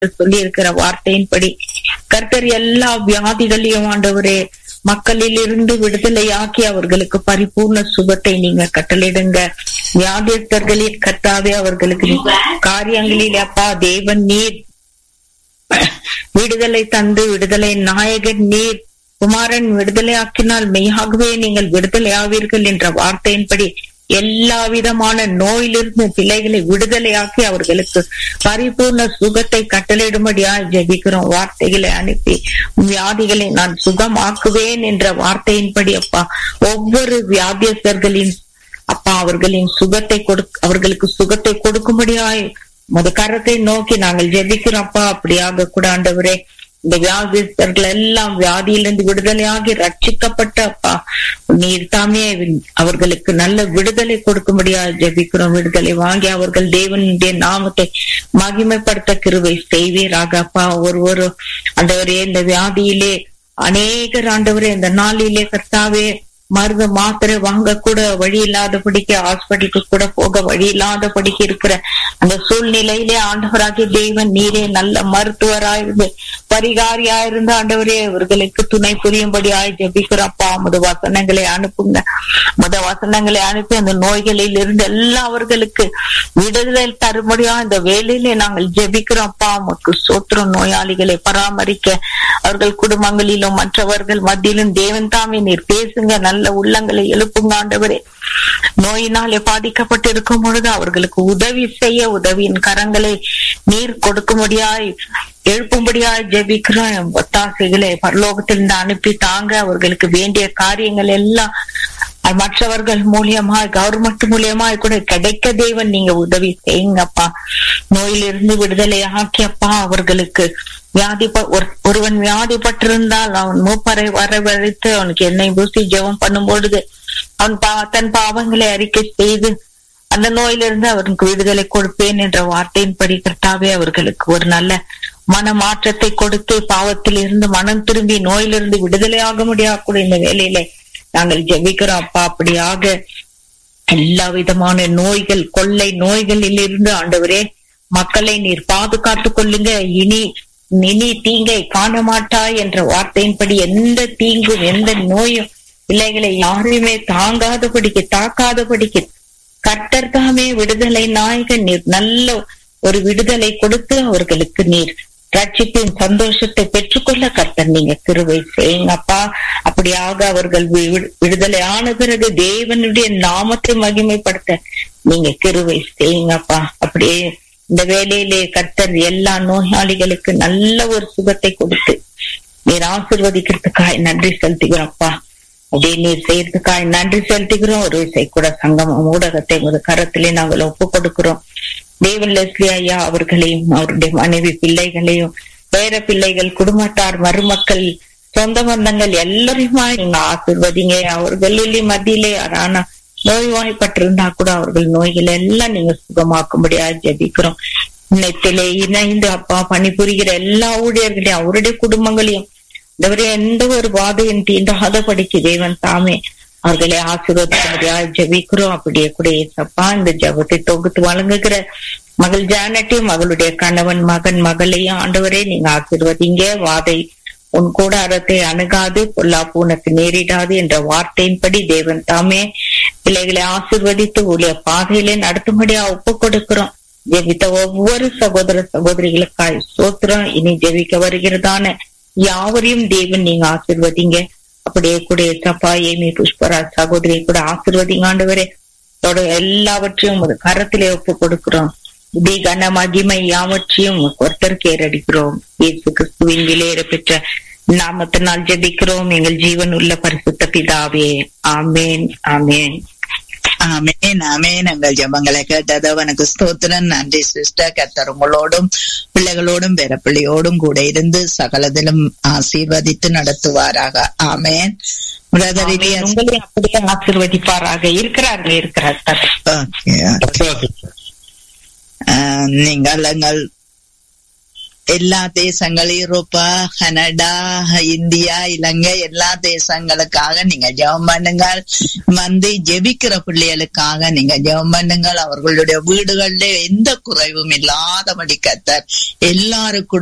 சொல்லி இருக்கிற வார்த்தையின்படி கர்த்தர் எல்லா வியாதிகளையும் ஆண்டவரே மக்களில் இருந்து விடுதலையாக்கி அவர்களுக்கு பரிபூர்ண சுகத்தை நீங்க கட்டளிடுங்க வியாதியஸ்தர்களின் கர்த்தாவே அவர்களுக்கு காரியங்களில் அப்பா தேவன் நீர் விடுதலை தந்து விடுதலை நாயகன் நீர் குமாரன் விடுதலை ஆக்கினால் மெய்யாகவே நீங்கள் விடுதலை ஆவீர்கள் என்ற வார்த்தையின்படி எல்லா விதமான நோயிலிருந்து பிள்ளைகளை விடுதலையாக்கி அவர்களுக்கு பரிபூர்ண சுகத்தை கட்டளையிடும்படியா ஜெபிக்கிறோம் வார்த்தைகளை அனுப்பி வியாதிகளை நான் சுகமாக்குவேன் என்ற வார்த்தையின்படி அப்பா ஒவ்வொரு வியாதியஸ்தர்களின் அப்பா அவர்களின் சுகத்தை கொடு அவர்களுக்கு சுகத்தை கொடுக்கும்படியாய் முத கரத்தை நோக்கி நாங்கள் ஜெபிக்கிறோம் அப்பா அப்படியாக கூட ஆண்டவரே இந்த வியாதிஸ்தர்கள் எல்லாம் வியாதியிலிருந்து விடுதலையாகி ரட்சிக்கப்பட்ட அப்பா நீர் தாமே அவர்களுக்கு நல்ல விடுதலை கொடுக்கும்படியா ஜெபிக்கிறோம் விடுதலை வாங்கி அவர்கள் தேவனுடைய நாமத்தை மகிமைப்படுத்த கிருவை செய்வீராக அப்பா ஒரு ஒரு ஆண்டவரே இந்த வியாதியிலே அநேகர் ஆண்டவரே இந்த நாளிலே கர்த்தாவே மருந்து மாத்திரை வாங்க கூட வழி இல்லாதபடிக்கு ஹாஸ்பிட்டலுக்கு கூட போக வழி இல்லாதபடிக்கு இருக்கிற அந்த சூழ்நிலையிலே ஆண்டவராகிய தெய்வன் நீரே நல்ல மருத்துவராயிருந்து பரிகாரியா இருந்த ஆண்டவரே இவர்களுக்கு துணை புரியும்படியாய் ஜபிக்கிறப்பா முத வசனங்களை அனுப்புங்க முத வசனங்களை அனுப்பி அந்த நோய்களில் இருந்து எல்லா அவர்களுக்கு விடுதலை தரும்படியா இந்த வேலையிலே நாங்கள் ஜெபிக்கிறோம்ப்பா உமக்கு சோத்திரம் நோயாளிகளை பராமரிக்க அவர்கள் குடும்பங்களிலும் மற்றவர்கள் மத்தியிலும் தேவன் தாமே நீர் பேசுங்க நல்ல உள்ளங்களை எழுப்புங்க ஆண்டவரே நோயினாலே பாதிக்கப்பட்டு இருக்கும் பொழுது அவர்களுக்கு உதவி செய்ய உதவியின் கரங்களை நீர் கொடுக்கும்படியாய் எழுப்பும்படியாய் ஜெபிக்கிறோம் ஒத்தாசைகளை பரலோகத்திலிருந்து அனுப்பி தாங்க அவர்களுக்கு வேண்டிய காரியங்கள் எல்லாம் மற்றவர்கள் மூலியமாய் கவர்மெண்ட் மூலியமாய் கூட கிடைக்க தேவன் நீங்க உதவி செய்யுங்கப்பா நோயிலிருந்து விடுதலை ஆக்கியப்பா அவர்களுக்கு வியாதி ஒருவன் வியாதிப்பட்டிருந்தால் அவன் மூப்பரை வரவழைத்து அவனுக்கு எண்ணெய் பூசி ஜெபம் பண்ணும் பொழுது அவன் பா தன் பாவங்களை அறிக்கை செய்து அந்த நோயிலிருந்து அவனுக்கு விடுதலை கொடுப்பேன் என்ற வார்த்தையின்படி கர்த்தாவே அவர்களுக்கு ஒரு நல்ல மன மாற்றத்தை கொடுத்து பாவத்தில் இருந்து மனம் திரும்பி நோயிலிருந்து விடுதலையாக முடியாத இந்த வேலையில நாங்கள் ஜெபிக்கிறோம் அப்பா அப்படியாக எல்லா விதமான நோய்கள் கொள்ளை நோய்களில் இருந்து ஆண்டவரே மக்களை நீர் பாதுகாத்து கொள்ளுங்க இனி இனி தீங்கை காண மாட்டாய் என்ற வார்த்தையின்படி எந்த தீங்கும் எந்த நோயும் பிள்ளைகளை யாரையுமே தாங்காதபடிக்கு தாக்காதபடிக்கு கர்த்தர் தாமே விடுதலை நாயகன் நீர் நல்ல ஒரு விடுதலை கொடுத்து அவர்களுக்கு நீர் ரட்சிப்பின் சந்தோஷத்தை பெற்றுக்கொள்ள கர்த்தர் நீங்க கிருவை செய்யுங்கப்பா அப்படியாக அவர்கள் விடுதலை ஆன பிறகு தேவனுடைய நாமத்தை மகிமைப்படுத்த நீங்க கிருவை செய்யுங்கப்பா அப்படியே இந்த வேலையிலே கர்த்தர் எல்லா நோயாளிகளுக்கு நல்ல ஒரு சுகத்தை கொடுத்து நீர் ஆசிர்வதிக்கிறதுக்காய் நன்றி செலுத்துகிறோம்ப்பா அதே நீர் செய்யறதுக்காய் நன்றி செலுத்துகிறோம் ஒரு விசை கூட சங்கமம் ஊடகத்தை ஒரு கரத்திலே நாங்கள் ஒப்பு கொடுக்கிறோம் தேவன் லெஸ்லி ஐயா அவர்களையும் அவருடைய மனைவி பிள்ளைகளையும் பேர பிள்ளைகள் குடும்பத்தார் மருமக்கள் சொந்த பந்தங்கள் எல்லாரையுமா நீங்க ஆசிர்வதிங்க அவர்களிலே மத்தியிலே யாரான நோய்வாய்ப்பட்டிருந்தா கூட அவர்கள் நோய்கள் எல்லாம் நீங்க சுகமாக்கும்படியா ஜபிக்கிறோம் இன்னத்திலே இணைந்து அப்பா பணிபுரிகிற எல்லா ஊழியர்களையும் அவருடைய குடும்பங்களையும் இந்த எந்த ஒரு பாதையும் தீண்டாதபடிக்கு தேவன் தாமே அவர்களை ஆசீர்வதிக்கும்படியா ஜபிக்கிறோம் அப்படியே கூட ஏசப்பா இந்த ஜபத்தை தொகுத்து வழங்குகிற மகள் ஜானட்டையும் மகளுடைய கணவன் மகன் மகளையும் ஆண்டவரே நீங்க ஆசீர்வதிங்க வாதை உன் கூடாரத்தை அணுகாது பொல்லாப்பு உனக்கு நேரிடாது என்ற வார்த்தையின்படி தேவன் தாமே பிள்ளைகளை ஆசிர்வதித்து உடைய பாதையிலே நடத்தும்படியா ஒப்பு கொடுக்கிறோம் ஜெபித்த ஒவ்வொரு சகோதர சகோதரிகளுக்காய் சோத்திரம் இனி ஜெபிக்க வருகிறதான யாவரையும் தேவன் நீங்க ஆசிர்வதிங்க அப்படியே கூட சப்பா ஏமி புஷ்பராஜ் சகோதரி கூட ஆசிர்வதிங்க ஆண்டவரே எல்லாவற்றையும் ஒரு கரத்திலே ஒப்பு கொடுக்கிறோம் இதை கன மகிமை யாவற்றையும் ஒருத்தருக்கு ஏறடிக்கிறோம் இயேசு கிறிஸ்துவின் விலையேற பெற்ற நாமத்தினால் ஜெபிக்கிறோம் எங்கள் ஜீவன் உள்ள பரிசுத்த பிதாவே ஆமேன் ஆமேன் ஆமேன் ஆமேன் எங்கள் ஜபங்களை கேட்டது அவனுக்கு ஸ்தோத்திரன் நன்றி சிஸ்டர் கத்தர் உங்களோடும் பிள்ளைகளோடும் பிறப்பிள்ளையோடும் கூட இருந்து சகலதிலும் ஆசீர்வதித்து நடத்துவாராக ஆமேன் பிரதர் உங்களை அப்படியே ஆசீர்வதிப்பாராக இருக்கிறார்கள் இருக்கிறார் நீங்கள் எங்கள் எல்லா தேசங்கள் யூரோப்பா கனடா இந்தியா இலங்கை எல்லா தேசங்களுக்காக நீங்க ஜெபம் பண்ணுங்கள் வந்து ஜெபிக்கிற பிள்ளைகளுக்காக நீங்க ஜெபம் பண்ணுங்கள் அவர்களுடைய வீடுகளில் எந்த குறைவும் இல்லாதபடி கத்தர் எல்லாருக்கும்